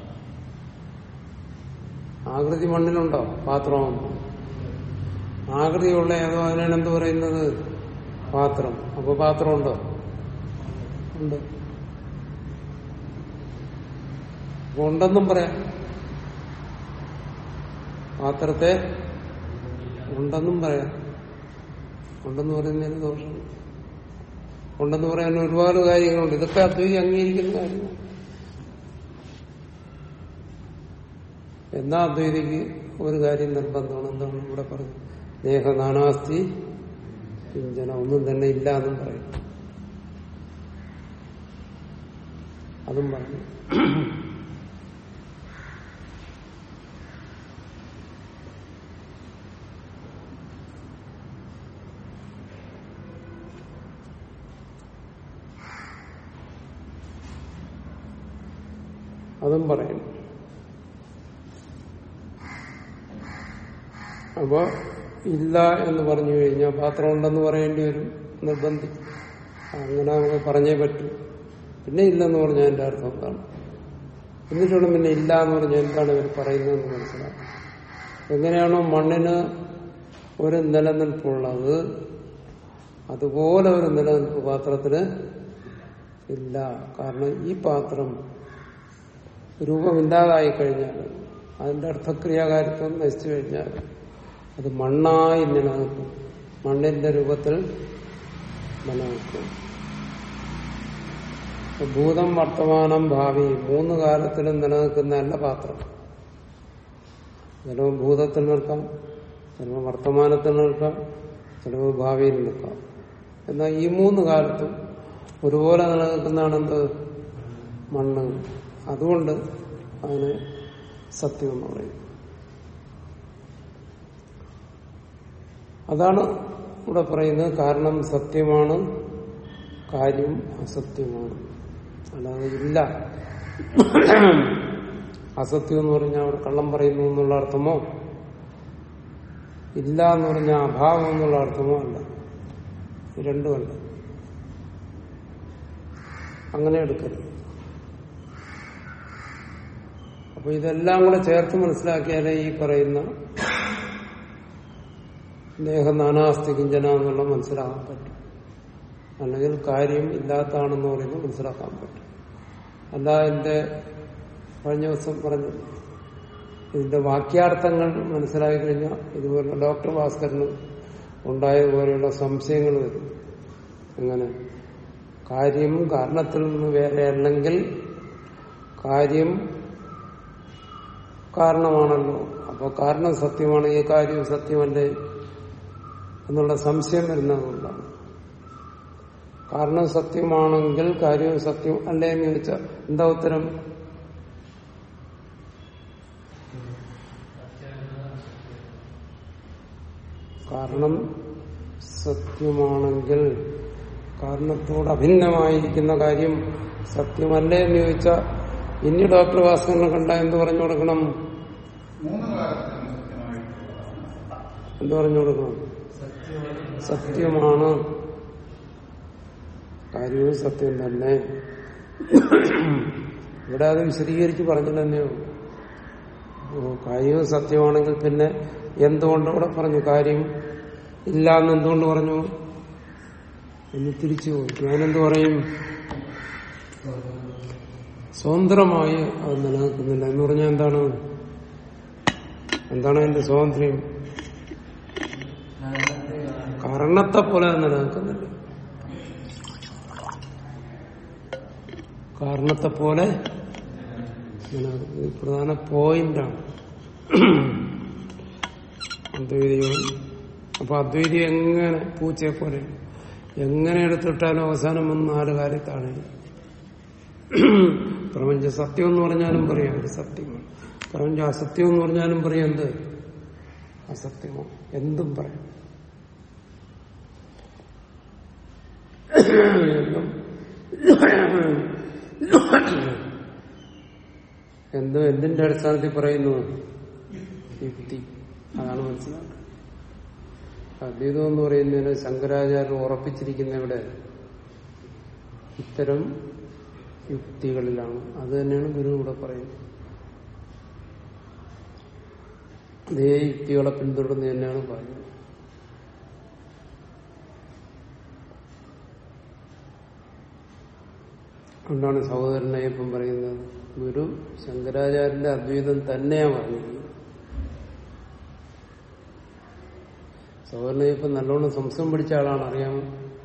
ആകൃതി മണ്ണിലുണ്ടോ പാത്രമുണ്ടോ ആകൃതിയുള്ള ഏതോ അതിനാണ് എന്ത് പറയുന്നത് പാത്രം അപ്പൊ പാത്രമുണ്ടോ ഉണ്ട് അപ്പൊ ഉണ്ടെന്നും പറയാം പാത്രത്തെ ഉണ്ടെന്നും പറയാം ഉണ്ടെന്ന് പറയുന്നതിന് ദോഷം ഉണ്ടെന്ന് പറയാൻ ഒരുപാട് കാര്യങ്ങളുണ്ട് ഇതൊക്കെ അദ്വൈതി അംഗീകരിക്കുന്ന കാര്യമാണ് എന്നാ അദ്വൈതിക്ക് ഒരു കാര്യം നിർബന്ധമാണ് എന്താണ് ഇവിടെ പറഞ്ഞു നേഹ നാനാസ്തി ചിന്തന ഒന്നും തന്നെ ഇല്ല എന്നും പറയും അതും പറഞ്ഞു അതും പറയും അപ്പോ ഇല്ല എന്ന് പറഞ്ഞു കഴിഞ്ഞാൽ പാത്രം ഉണ്ടെന്ന് പറയേണ്ടി വരും നിർബന്ധി അങ്ങനെ നമുക്ക് പറഞ്ഞേ പറ്റൂ പിന്നെ ഇല്ലെന്ന് പറഞ്ഞാൽ എന്റെ അർത്ഥം എന്താണ് എന്നിട്ടുള്ള പിന്നെ ഇല്ല എന്ന് പറഞ്ഞാൽ എന്താണ് ഇവർ പറയുന്നതെന്ന് മനസ്സിലാക്കും എങ്ങനെയാണോ മണ്ണിന് ഒരു നിലനിൽപ്പുള്ളത് അതുപോലെ ഒരു നിലനിൽപ്പ് പാത്രത്തിന് ഇല്ല കാരണം ഈ പാത്രം രൂപമില്ലാതായി കഴിഞ്ഞാൽ അതിന്റെ അർത്ഥക്രിയാകാരിത്വം നശിച്ചു കഴിഞ്ഞാൽ അത് മണ്ണായി നിലനിൽക്കും മണ്ണിന്റെ രൂപത്തിൽ നിലനിൽക്കും ഭൂതം വർത്തമാനം ഭാവി മൂന്ന് കാലത്തിലും നിലനിൽക്കുന്നതല്ല പാത്രം ചിലപ്പോൾ ഭൂതത്തിൽ നിൽക്കാം ചിലപ്പോൾ വർത്തമാനത്തിൽ നിൽക്കാം ചിലപ്പോൾ ഭാവിയിൽ നിൽക്കാം എന്നാൽ ഈ മൂന്ന് കാലത്തും ഒരുപോലെ നിലനിൽക്കുന്നതാണ് എന്ത് മണ്ണ് അതുകൊണ്ട് അതിന് സത്യം എന്ന് പറയും അതാണ് ഇവിടെ പറയുന്നത് കാരണം സത്യമാണ് കാര്യം അസത്യമാണ് അല്ലാതെ ഇല്ല അസത്യം എന്ന് പറഞ്ഞാൽ അവിടെ കള്ളം പറയുന്നു എന്നുള്ള അർത്ഥമോ ഇല്ല എന്ന് പറഞ്ഞാൽ അഭാവം എന്നുള്ള അർത്ഥമോ അല്ല രണ്ടുമല്ല അങ്ങനെ എടുക്കരുത് അപ്പൊ ഇതെല്ലാം കൂടെ ചേർത്ത് മനസ്സിലാക്കിയാലേ ഈ പറയുന്ന ദേഹ നാനാസ്തി കിഞ്ചന എന്നുള്ള മനസ്സിലാക്കാൻ പറ്റും അല്ലെങ്കിൽ കാര്യം ഇല്ലാത്തതാണെന്ന് പറയുന്നത് മനസ്സിലാക്കാൻ പറ്റും അല്ല എന്റെ കഴിഞ്ഞ ദിവസം പറഞ്ഞു ഇതിന്റെ വാക്യാർത്ഥങ്ങൾ മനസ്സിലാക്കി കഴിഞ്ഞാൽ ഇതുപോലെ ഡോക്ടർ ഭാസ്കരന് ഉണ്ടായതുപോലെയുള്ള സംശയങ്ങൾ വരും എങ്ങനെ കാര്യം കാരണത്തിൽ നിന്ന് വേറെ അല്ലെങ്കിൽ കാര്യം കാരണമാണല്ലോ അപ്പൊ കാരണം സത്യമാണ് ഈ കാര്യം സത്യമല്ലേ എന്നുള്ള സംശയം വരുന്നതുകൊണ്ടാണ് കാരണം സത്യമാണെങ്കിൽ കാര്യവും സത്യം അല്ലേ എന്ന് ചോദിച്ചാൽ എന്താ ഉത്തരം കാരണം സത്യമാണെങ്കിൽ കാരണത്തോട് അഭിന്നമായിരിക്കുന്ന കാര്യം സത്യമല്ലേ എന്ന് ചോദിച്ചാൽ ഇനി ഡോക്ടർ ഭാസ്കരനെ കണ്ട എന്ത് പറഞ്ഞു കൊടുക്കണം എന്ത് പറഞ്ഞു കൊടുക്കണം സത്യമാണ് കാര്യവും സത്യം തന്നെ ഇവിടെ അത് വിശദീകരിച്ച് പറഞ്ഞു തന്നെയോ കാര്യവും സത്യമാണെങ്കിൽ പിന്നെ എന്തുകൊണ്ട് ഇവിടെ പറഞ്ഞു കാര്യം ഇല്ല എന്ന് എന്തുകൊണ്ട് പറഞ്ഞു എന്ന് തിരിച്ചു പോയി ഞാനെന്ത് പറയും സ്വതന്ത്രമായി അത് നിലനിൽക്കുന്നില്ല എന്ന് പറഞ്ഞാൽ എന്താണ് എന്താണ് അതിന്റെ സ്വാതന്ത്ര്യം കാരണത്തെ പോലെ അത് നിലനിൽക്കുന്നില്ല കാരണത്തെ പോലെ നിലനിൽക്കുന്നു. ഇത് പ്രധാന പോയിന്റാണ് അദ്വൈതികളും അപ്പൊ അദ്വൈതി എങ്ങനെ പൂച്ചയെ പോലെ എങ്ങനെ എടുത്തിട്ടാലും അവസാനം വന്ന് നാല് കാര്യത്താണ് പ്രപഞ്ച സത്യം എന്ന് പറഞ്ഞാലും പറയാം അത് സത്യമാണ് പ്രപഞ്ച അസത്യം എന്ന് പറഞ്ഞാലും പറയാം എന്ത് അസത്യമോ എന്തും പറയാം എന്നും എന്തോ എന്തിന്റെ അടിസ്ഥാനത്തിൽ പറയുന്നു യുക്തി അതാണ് മനസ്സിലാക്കുന്നത് അദ്വൈതം എന്ന് പറയുന്നതിന് ശങ്കരാചാര്യർ ഉറപ്പിച്ചിരിക്കുന്ന ഇവിടെ ഇത്തരം യുക്തികളിലാണ് അത് തന്നെയാണ് ഗുരു ഇവിടെ പറയുന്നത് അതേ യുക്തികളെ പിന്തുടർന്ന് തന്നെയാണ് പറയുന്നത് അതുകൊണ്ടാണ് സഹോദരനെ ഇപ്പം പറയുന്നത് ഗുരു ശങ്കരാചാര്യന്റെ അദ്വൈതം തന്നെയാണ് പറഞ്ഞിരിക്കുന്നത് സഹോദരനെ ഇപ്പം നല്ലോണം സംസ്കൃതം പഠിച്ച ആളാണ് അറിയാമോ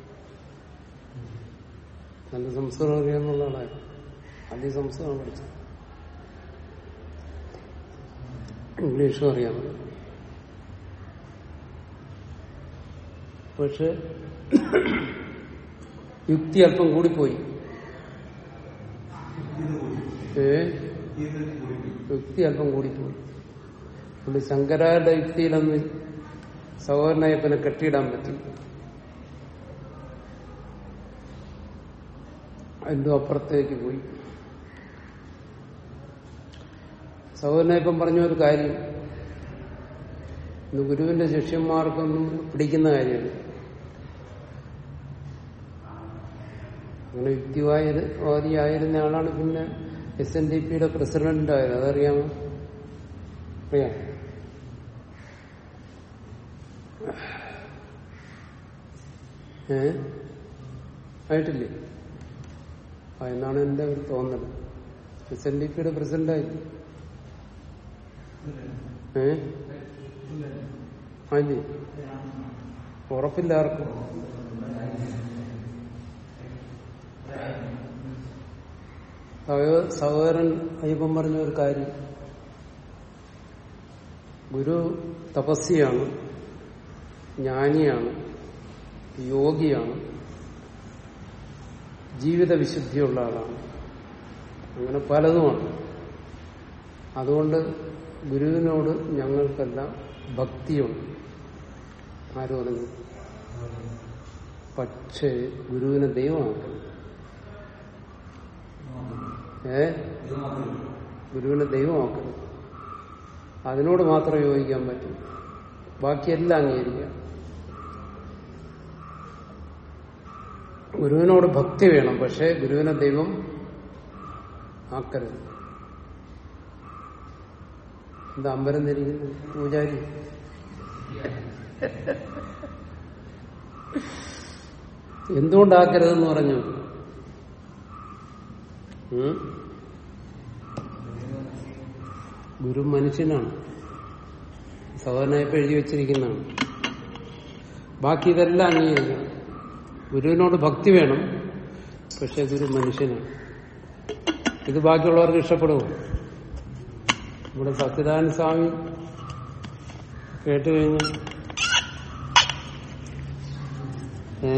നല്ല സംസ്കൃതം അറിയാമെന്നുള്ള ആളാണ് ആദ്യം സംസ്കൃതം പഠിച്ചത് ഇംഗ്ലീഷും അറിയാം പക്ഷെ യുക്തി അല്പം കൂടിപ്പോയി ഏ യുക്തി അല്പം കൂടിപ്പോയി അതുകൊണ്ട് ശങ്കരാരുടെ യുക്തിയിലൊന്ന് സഹോദരനയപ്പനെ കെട്ടിയിടാൻ പറ്റി എന്തോ അപ്പുറത്തേക്ക് പോയി സഹോദരനെ ഇപ്പം പറഞ്ഞ ഒരു കാര്യം ഇന്ന് ഗുരുവിന്റെ ശിഷ്യന്മാർക്കൊന്നും പിടിക്കുന്ന കാര്യമല്ല അങ്ങനെ യുക്തിവാദിയായിരുന്ന ആളാണ് പിന്നെ എസ് എൻ ഡി പിയുടെ പ്രസിഡന്റ് ആയത് അതറിയാമോ അറിയാം ഏ ആയിട്ടില്ലേ ആ എന്നാണ് എന്റെ ഒരു തോന്നൽ എസ് എൻ ഡി പിയുടെ പ്രസിഡന്റായി ഏ ആയില്ലേ ഉറപ്പില്ല ആർക്കും സഹോ- സഹോദരൻ അയ്യപ്പൻ പറഞ്ഞ ഒരു കാര്യം ഗുരു തപസ്യാണ് ജ്ഞാനിയാണ് യോഗിയാണ് ജീവിത വിശുദ്ധിയുള്ള ആളാണ് അങ്ങനെ പലതുമാണ് അതുകൊണ്ട് ഗുരുവിനോട് ഞങ്ങൾക്കെല്ലാം ഭക്തിയുണ്ട് ആര് പറഞ്ഞു പക്ഷേ ഗുരുവിനെ ദൈവമാക്കണം ഏ ഗുരുവിനെ ദൈവമാക്കണം അതിനോട് മാത്രം യോജിക്കാൻ പറ്റും ബാക്കിയെല്ലാം അംഗീകരിക്കാം ഗുരുവിനോട് ഭക്തി വേണം പക്ഷെ ഗുരുവിനെ ദൈവം ആക്കരുത് എന്താ അമ്പരം ധരിക്കുന്നു പൂജാരി എന്തുകൊണ്ടാക്കരുതെന്ന് പറഞ്ഞു ഉം? ഗുരു മനുഷ്യനാണ് സഹോദരനായപ്പോ എഴുതി വെച്ചിരിക്കുന്നതാണ് ബാക്കി ഇതെല്ലാം അംഗീകരിക്കണം ഗുരുവിനോട് ഭക്തി വേണം പക്ഷെ ഗുരു മനുഷ്യനാണ് ഇത് ബാക്കിയുള്ളവർക്ക് ഇഷ്ടപ്പെടുമോ ഇവിടെ സത്യനാരായണ സ്വാമി കേട്ട് കഴിഞ്ഞു ഏ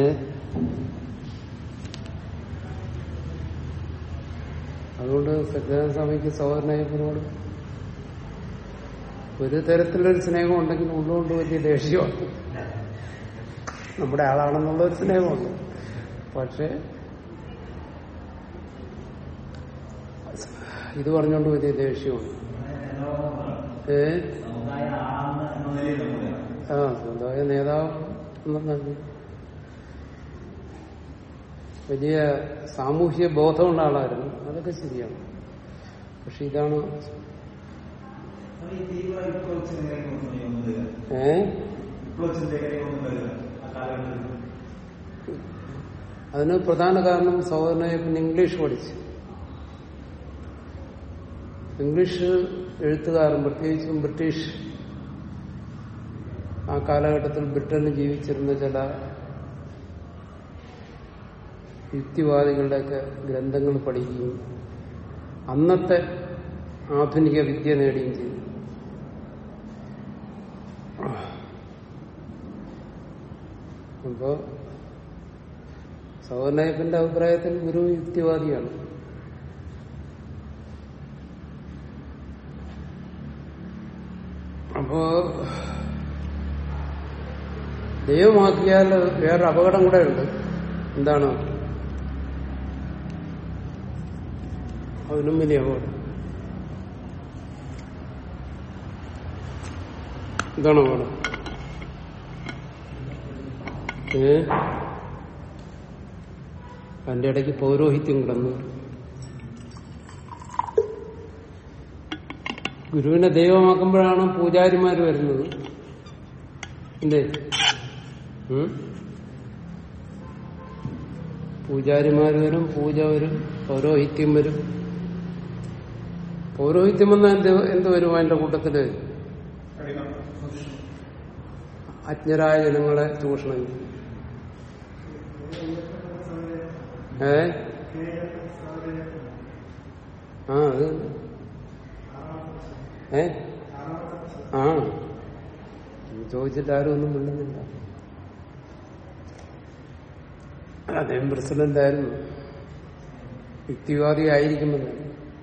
അതുകൊണ്ട് സത്യനാരായണ സ്വാമിക്ക് സഹോദരനായപ്പനോട് ഒരു തരത്തിലൊരു സ്നേഹം ഉണ്ടെങ്കിൽ ഉള്ളുകൊണ്ട് വലിയ ദേഷ്യമാണ് നമ്മുടെ ആളാണെന്നുള്ള ഒരു സ്നേഹമുണ്ട് പക്ഷെ ഇത് പറഞ്ഞുകൊണ്ട് വലിയ ദേഷ്യമാണ് ഏ ആ സ്വന്തമായ നേതാവ് എന്നല്ല വലിയ സാമൂഹ്യ ബോധമുള്ള ആളായിരുന്നു അതൊക്കെ ശരിയാണ് പക്ഷെ ഇതാണ് ഏ അതിന് പ്രധാന കാരണം സഹോദരനായ പിന്നെ ഇംഗ്ലീഷ് പഠിച്ചു ഇംഗ്ലീഷ് എഴുത്തുകാരൻ പ്രത്യേകിച്ചും ബ്രിട്ടീഷ് ആ കാലഘട്ടത്തിൽ ബ്രിട്ടനിൽ ജീവിച്ചിരുന്ന ചില യുക്തിവാദികളുടെയൊക്കെ ഗ്രന്ഥങ്ങൾ പഠിക്കുകയും അന്നത്തെ ആധുനിക വിദ്യ നേടുകയും ചെയ്തു അപ്പോ സഹോദരനായപ്പന്റെ അഭിപ്രായത്തിൽ ഗുരു യുക്തിവാദിയാണ് അപ്പോ ദൈവമാക്കിയാൽ വേറൊരു അപകടം കൂടെ ഉണ്ട് എന്താണ് അതിനും വലിയ അപകടം എന്താണ് അപകടം ഏ അതിന്റെ ഇടയ്ക്ക് പൗരോഹിത്യം കിടന്നു ഗുരുവിനെ ദൈവമാക്കുമ്പോഴാണ് പൂജാരിമാർ വരുന്നത് അല്ലേ ഉം? പൂജാരിമാർ വരും പൂജ വരും പൗരോഹിത്യം വരും പൗരോഹിത്യം വന്നാൽ എന്ത് എന്ത് വരും അതിന്റെ കൂട്ടത്തില് അജ്ഞരായ ജനങ്ങളെ ചൂഷണം ചെയ്യും ഏ ആ അത് ഏ ആ ചോദിച്ചിട്ട് ആരും ഒന്നും മിണ്ടുന്നില്ല അദ്ദേഹം പ്രസിഡന്റ് ആയിരുന്നു യുക്തിവാദി ആയിരിക്കുമെന്ന്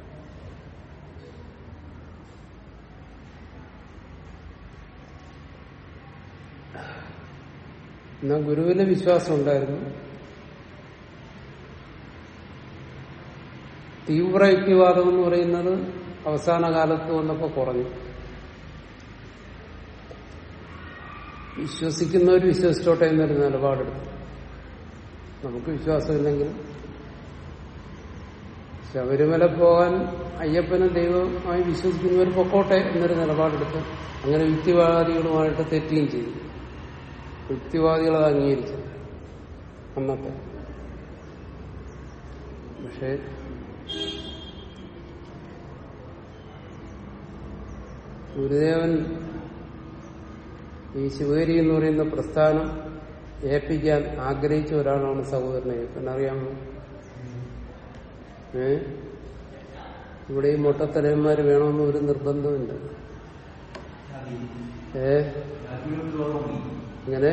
എന്നാ ഗുരുവിന് വിശ്വാസം ഉണ്ടായിരുന്നു തീവ്ര യുക്തിവാദം എന്ന് പറയുന്നത് അവസാന കാലത്ത് വന്നപ്പോ കുറഞ്ഞു വിശ്വസിക്കുന്നവർ വിശ്വസിച്ചോട്ടെ എന്നൊരു നിലപാടെടുത്തു നമുക്ക് വിശ്വാസമില്ലെങ്കിലും ശബരിമല പോകാൻ അയ്യപ്പനെ ദൈവമായി വിശ്വസിക്കുന്നവർ പൊക്കോട്ടെ എന്നൊരു നിലപാടെടുത്തു അങ്ങനെ യുക്തിവാദികളുമായിട്ട് തെറ്റുകയും ചെയ്തു യുക്തിവാദികൾ അത് അംഗീകരിച്ചു അന്നത്തെ പക്ഷേ ഗുരുദേവൻ ഈ ശിവഗിരി എന്ന് പറയുന്ന പ്രസ്ഥാനം ഏൽപ്പിക്കാൻ ആഗ്രഹിച്ച ഒരാളാണ് സഹോദരനെ എന്നറിയാമോ ഏ ഇവിടെ ഈ മൊട്ടത്തലയന്മാര് വേണമെന്ന് ഒരു നിർബന്ധമില്ല ഏ ഇങ്ങനെ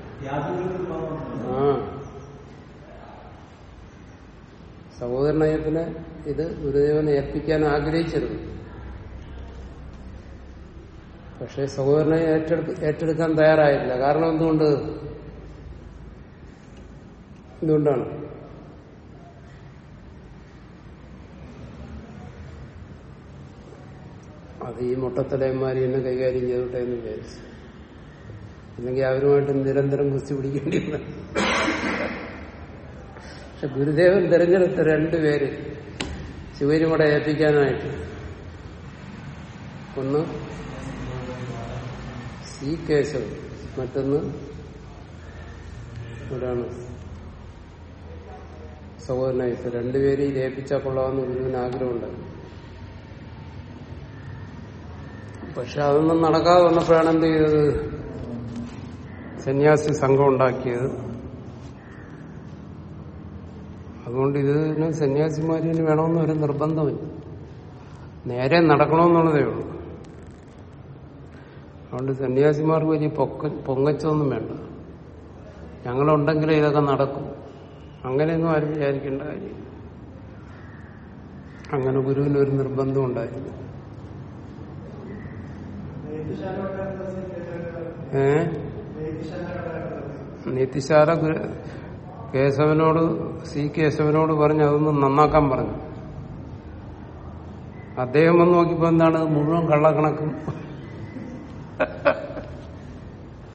ആ സഹോദരനയ്യപ്പനെ ഇത് ഗുരുദേവനെ ഏൽപ്പിക്കാൻ ആഗ്രഹിച്ചിരുന്നു പക്ഷെ സഹോദരനെ ഏറ്റെടുക്ക ഏറ്റെടുക്കാൻ തയ്യാറായില്ല കാരണം എന്തുകൊണ്ട് എന്തുകൊണ്ടാണ് അത് ഈ മുട്ടത്തലയന്മാരി എന്നെ കൈകാര്യം ചെയ്തോട്ടെ എന്ന് വിചാരിച്ചു അല്ലെങ്കിൽ അവരുമായിട്ട് നിരന്തരം കുസ്തി പിടിക്കേണ്ടി വന്നു പക്ഷെ ഗുരുദേവൻ തിരഞ്ഞെടുത്ത രണ്ടുപേര് ശിവനുകൂടെ ഏൽപ്പിക്കാനായിട്ട് ഒന്ന് സി കേശവൻ മറ്റൊന്ന് ഇവിടാണ് സഹോദരനായിട്ട് രണ്ടുപേരും ഇത് ഏൽപ്പിച്ചാൽ കൊള്ളാമെന്ന് ഗുരുവിന് ആഗ്രഹമുണ്ടായിരുന്നു പക്ഷെ അതൊന്നും നടക്കാതെ വന്നപ്പോഴാണ് എന്ത് ചെയ്തത് സന്യാസി സംഘം ഉണ്ടാക്കിയത് അതുകൊണ്ട് ഇതിന് സന്യാസിമാരിന് വേണമെന്ന് ഒരു നിർബന്ധമില്ല നേരെ നടക്കണമെന്നുള്ളതേ ഉള്ളൂ അതുകൊണ്ട് സന്യാസിമാർക്ക് വലിയ പൊക്ക പൊങ്ങച്ചൊന്നും വേണ്ട ഞങ്ങളുണ്ടെങ്കിലേ ഇതൊക്കെ നടക്കും അങ്ങനെയൊന്നും ആരും വിചാരിക്കേണ്ട കാര്യം അങ്ങനെ ഗുരുവിന് ഒരു നിർബന്ധം ഉണ്ടായിരുന്നു ഏ നീതിശാല ഗുരു കേശവനോട് സി കേശവനോട് പറഞ്ഞു അതൊന്ന് നന്നാക്കാൻ പറഞ്ഞു അദ്ദേഹം വന്ന് നോക്കിയപ്പോ എന്താണ് മുഴുവൻ കള്ളക്കണക്കും